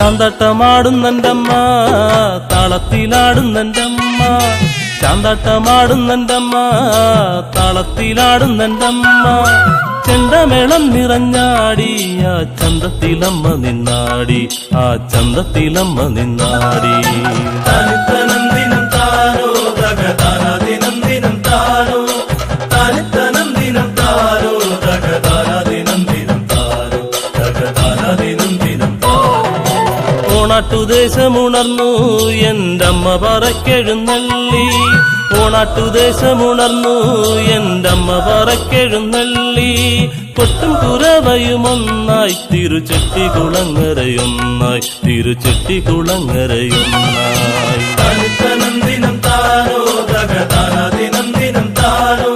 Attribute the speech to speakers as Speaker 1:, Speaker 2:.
Speaker 1: ചാന്തട്ടമാടുന്നെൻ്റമ്മ താളത്തിലാടുന്നെൻ്റമ്മ ചാന്തട്ടമാടുന്നെൻ്റമ്മ താളത്തിലാടുന്നെൻ്റമ്മ ചെണ്ടമേളം നിറഞ്ഞാടി ആ ചന്തത്തിലമ്മ നിന്നാടി ആ ചന്തത്തിലമ്മ നിന്നാടി തനിത്തനന്ദിനം താനോ തകതാനദിനം താനോ തനിത്തനന്ദിനം താനോ തകതാനദിനം താനോ തകതാനദിനം താനോ ഓണാട്ടുദേശമുണർന്നു എന്റമ്മ പറക്കെഴുന്നള്ളി ഓണാട്ടുദേശമുണർന്നു എന്റമ്മ പറക്കെഴുന്നള്ളി കൊട്ടും കുറവയുമൊന്നായി തിരുചെട്ടികുളങ്ങരയൊന്നായി തിരുചെട്ടികുളങ്ങരയൊന്നായി തനിത്തനന്ദിനം താനോ തകതാനദിനം ദിനം താനോ